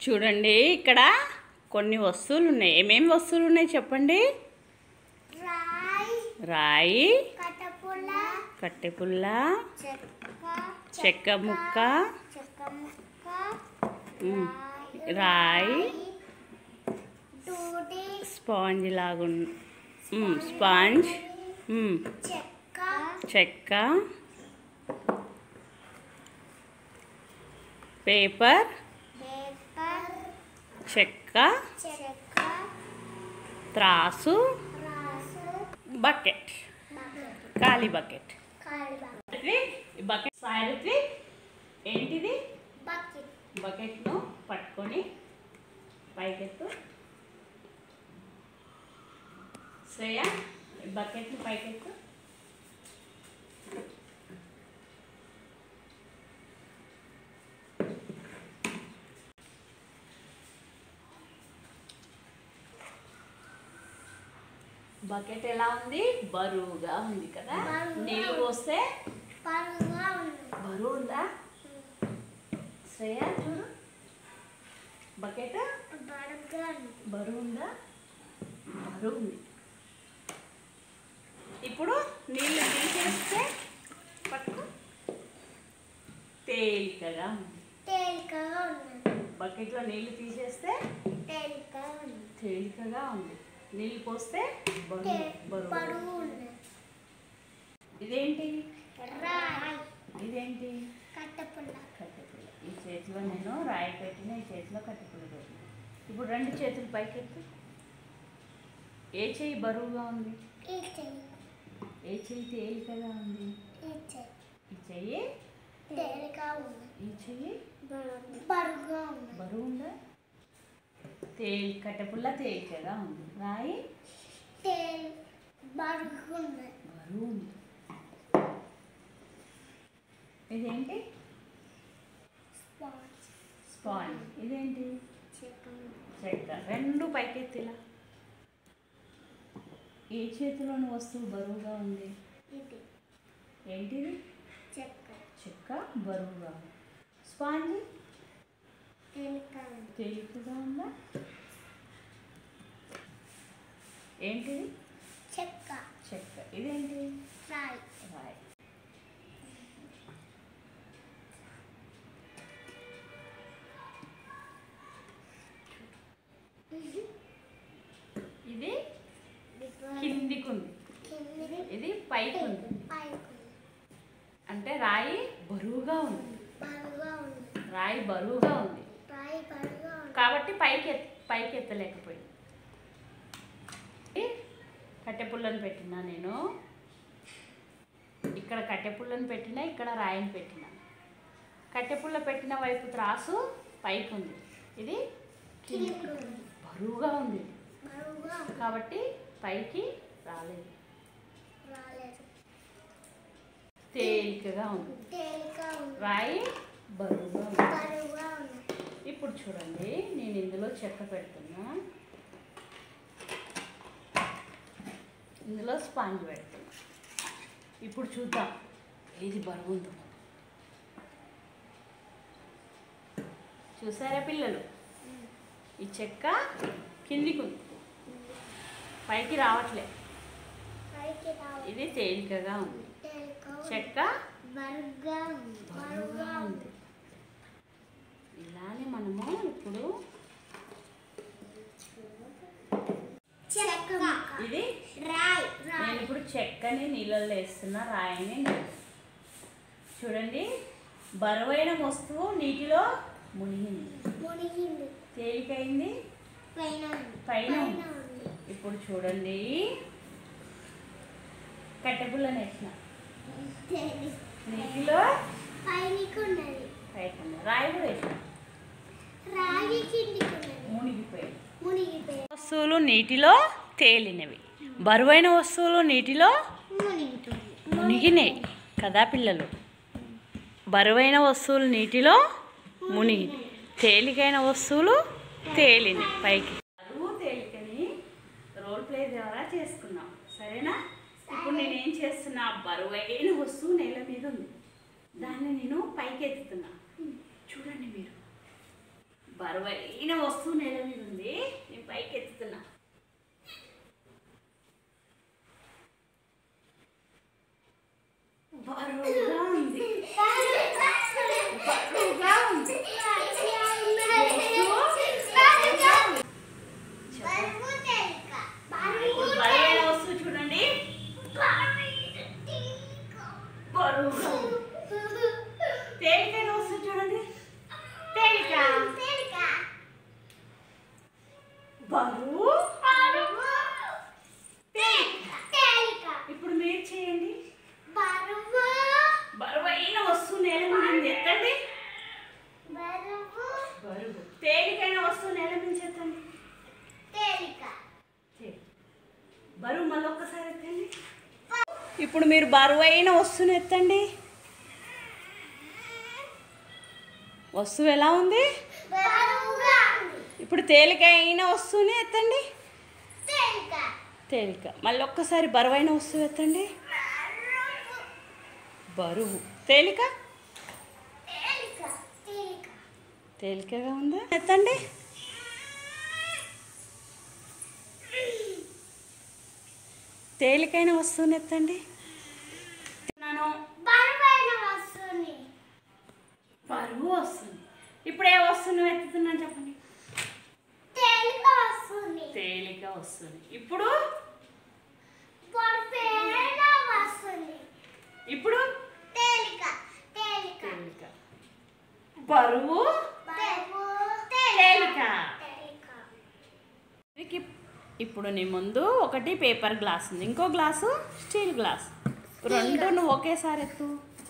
చూడండి ఇక్కడ కొన్ని వస్తువులు ఉన్నాయి ఏమేమి వస్తువులు ఉన్నాయి చెప్పండి రాయి రాయి కట్టపుల్ల కట్టెపుల్ల చెక్క చెక్క ముక్క చెక్క ముక్క ఉమ్, రాయి దూడి స్పాంజ్ లాగు స్పాంజ్ ఉమ్, చెక్క చెక్క పేపర్ పేపర్ చెక్క చెక్క త్రాసు రాసు బకెట్ బకెట్ ఖాళీ బకెట్ ఖాళీ ఈ బకెట్ సాయత్వి ఏంటిది బకెట్ బకెట్ను పట్టుకొని పైకెత్తు శ్రేయ ఈ బకెట్ను పైకెత్తు బకెట్ ఎలా ఉంది బరువుగా ఉంది కదా బరువుగా నీళ్ళు ఉంది. పోస్తే పరుగా ఉంది బరువు ఉందా శ్రేయ చూడు బకెట్ బరుగా ఉంది బరువు ఉందా బరువు ఉంది ఇప్పుడు నీళ్ళు తీసేస్తే పట్టుకో తేలికగా ఉంది తేలికగా ఉంది బకెట్లో నీళ్ళు తీసేస్తే తేలికగా ఉంది తేలికగా ఉంది నీళ్ళు పోస్తే బరువు తే- బరువు బరువు ఉంది ఇదేంటి రాయి ఇదేంటి కట్టపుల్ల కట్టెపుల్ల ఈ చేతిలో నేను రాయి పెట్టిన ఈ చేతిలో కట్టెపుల్ల పెట్టిన ఇప్పుడు రెండు చేతులు పైకెత్తు ఏ చెయ్యి బరువుగా ఉంది ఈ చెయ్యి ఏ చెయ్యి తేలికగా ఉంది ఈ చెయ్యి ఈ చెయ్యి తేలికగా ఉంది ఈ చెయ్యి బరువుగా ఉంది బరువు ఉందా తేలి కట్టెపుల్ల తేలికగా ఉంది రాయి తేలి బరువుగా ఉంది బరువు ఉంది ఇదేంటి స్పాంజ్ స్పాంజ్ ఇదేంటి చెక్క చెక్క రెండు పైకెత్తిలా ఏ చేతిలోని వస్తువు బరువుగా ఉంది ఇది ఏంటిది చెక్క చెక్క బరువుగా ఉంది స్పాంజ్ తేలికగా ఉంది తేలికగా ఉందా ఏంటిది చెక్క చెక్క ఇదేంటి రాయి రాయి ఇది కిందికి ఉంది కిందికి ఇది పైకి ఉంది పైకి ఉంది అంటే రాయి బరువుగా ఉంది బరువుగా ఉంది రాయి బరువుగా ఉంది రాయి బరువుగా ఉంది కాబట్టి పైకి ఎత్ పైకి ఎత్తలేకపోయింది కట్టెపుల్లను పెట్టినా నేను ఇక్కడ కట్టెపుల్లను పెట్టినా ఇక్కడ రాయిని పెట్టినా కట్టెపుల్ల పెట్టిన వైపు త్రాసు పైకి ఉంది ఇది కిందికి కిందికి ఉంది బరువుగా ఉంది బరువుగా ఉంది కాబట్టి పైకి రాలేదు రాలేదు తేలికగా ఉంది తేలికగా ఉంది రాయి బరువుగా ఉంది బరువుగా ఉంది ఇప్పుడు చూడండి నేను ఇందులో చెక్క పెడుతున్నా ఇందులో స్పాంజ్ పెడుతున్నా ఇప్పుడు చూద్దాం ఏది బరువు ఉందో చూసారా పిల్లలు ఈ చెక్క కిందికి ఉంది పైకి రావట్లే పైకి రావాలి ఇది తేలికగా ఉంది తేలికగా ఉంది చెక్క బరువుగా ఉంది బరువుగా ఉంది ఇలానే మనము ఇప్పుడు చెక్క ఇది రాయి నేను రాయి ఇప్పుడు చెక్కని నీళ్ళల్లో వేస్తున్నా రాయిని నీళ్ళు. చూడండి బరువైన వస్తువు నీటిలో మునిగింది మునిగింది తేలికైంది పైన ఉంది పైన పైన ఉంది. ఉంది ఇప్పుడు చూడండి కట్టెపుల్లని వేసిన తేలి నీటిలో పైనకి ఉన్నది పైకి ఉంది. రాయి కూడా వేసిన రాయి కిందికి ఉన్నది మునిగిపోయింది మునిగిపోయి వస్తువులు నీటిలో తేలినవి బరువైన వస్తువులు నీటిలో మునిగిపోయి మునిగినాయి కదా పిల్లలు బరువైన వస్తువులు నీటిలో మునిగి తేలికైన వస్తువులు తేలినాయి పైకి బరువు తేలికని రోల్ ప్లే ద్వారా చేసుకున్నాం సరేనా ఇప్పుడు నేనేం చేస్తున్నా బరువైన వస్తువు నేల మీద ఉంది దాన్ని నేను పైకి ఎత్తుతున్నా చూడండి మీరు బరువైన వస్తువు నేల మీద ఉంది నేను పైకి ఎత్తుతున్నా బరువుగా ఉంది బరువుగా ఉంది ఇప్పుడు బరువైన వస్తువు చూడండి బరువుగా ఉంది తేలికైన వస్తువు చూడండి తేలిక బరువు తేలిక ఇప్పుడు మీరు చేయండి బరువైన వస్తువు నేల మీద ఉంది ఎత్తండి బరువు తేలికైన వస్తువు నేల మీద ఎత్తండి తేలిక. బరువు మళ్ళీ ఒక్కసారి ఎత్తండి ఇప్పుడు మీరు బరువైన వస్తువుని ఎత్తండి వస్తువు ఎలా ఉంది ఇప్పుడు తేలికైన వస్తువుని ఎత్తండి తేలిక మళ్ళీ ఒక్కసారి బరువైన వస్తువు ఎత్తండి బరువు తేలిక తేలికగా ఉందా ఎత్తండి తేలికైన వస్తువుని ఎత్తండి నేను బరువు వస్తుంది ఇప్పుడు ఏ వస్తువును ఎత్తుతున్నాను చెప్పండి తేలిక వస్తుంది ఇప్పుడు ఇప్పుడు తేలిక బరువు తేలిక వీరికి ఇప్పుడు నీ ముందు ఒకటి పేపర్ గ్లాస్ ఉంది ఇంకో గ్లాసు స్టీల్ గ్లాస్ రెండు నువ్వు ఒకేసారి ఎత్తు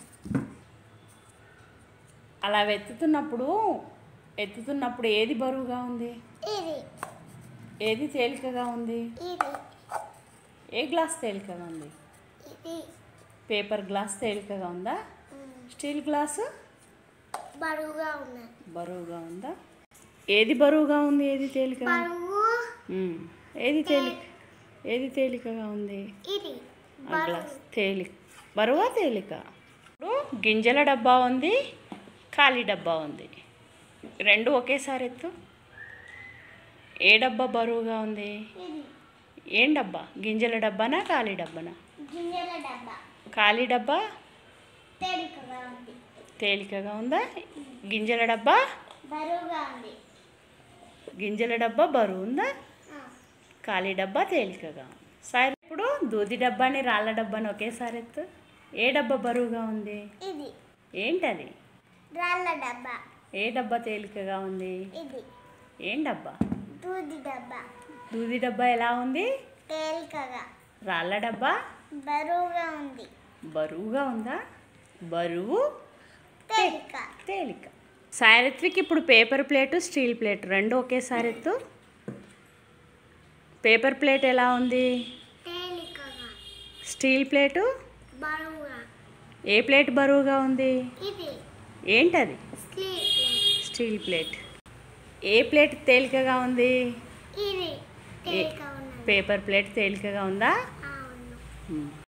అలా ఎత్తుతున్నప్పుడు ఎత్తుతున్నప్పుడు ఏది బరువుగా ఉంది ఇది ఏది తేలికగా ఉంది ఇది ఏ గ్లాస్ తేలికగా ఉంది ఇది పేపర్ గ్లాస్ తేలికగా ఉందా స్టీల్ గ్లాసు బరువుగా ఉన్నది బరువుగా ఉందా ఏది బరువుగా ఉంది ఏది తేలికగా బరువు ఉమ్. ఏది తేలిక ఏది తేలికగా ఉంది ఇది ఆ గ్లాస్ తేలిక బరువా తేలిక ఇప్పుడు గింజల డబ్బా ఉంది ఖాళీ డబ్బా ఉంది రెండు ఒకేసారి ఎత్తు ఏ డబ్బా బరువుగా ఉంది ఇది ఏం డబ్బా గింజల డబ్బానా ఖాళీ డబ్బానా గింజల డబ్బా ఖాళీ డబ్బా తేలికగా ఉంది తేలికగా ఉందా గింజల డబ్బా బరువుగా ఉంది గింజల డబ్బా బరువు ఉందా ఆ, ఖాళీ డబ్బా తేలికగా ఉంది సరే ఇప్పుడు దూది డబ్బాని రాళ్ళ డబ్బాని ఒకేసారి ఎత్తు ఏ డబ్బా బరువుగా ఉంది ఇది ఏంటది రాళ్ళ డబ్బా ఏ డబ్బా తేలికగా ఉంది ఇది ఏం డబ్బా దూది డబ్బా దూది డబ్బా ఎలా ఉంది తేలికగా రాళ్ళ డబ్బా బరువుగా ఉంది బరువుగా ఉందా బరువు తేలిక తేలిక సారత్విక్ ఇప్పుడు పేపర్ ప్లేటు స్టీల్ ప్లేట్ రెండు ఒకేసారి ఎత్తు పేపర్ ప్లేట్ ఎలా ఉంది తేలికగా స్టీల్ ప్లేటు బరువుగా ఏ ప్లేట్ బరువుగా ఉంది ఇది ఏంటది స్లీప్ స్టీల్ ప్లేట్ ఏ ప్లేట్ తేలికగా ఉంది ఇది తేలిక ఉన్నది పేపర్ ప్లేట్ తేలికగా ఉందా అవును మ్మ్.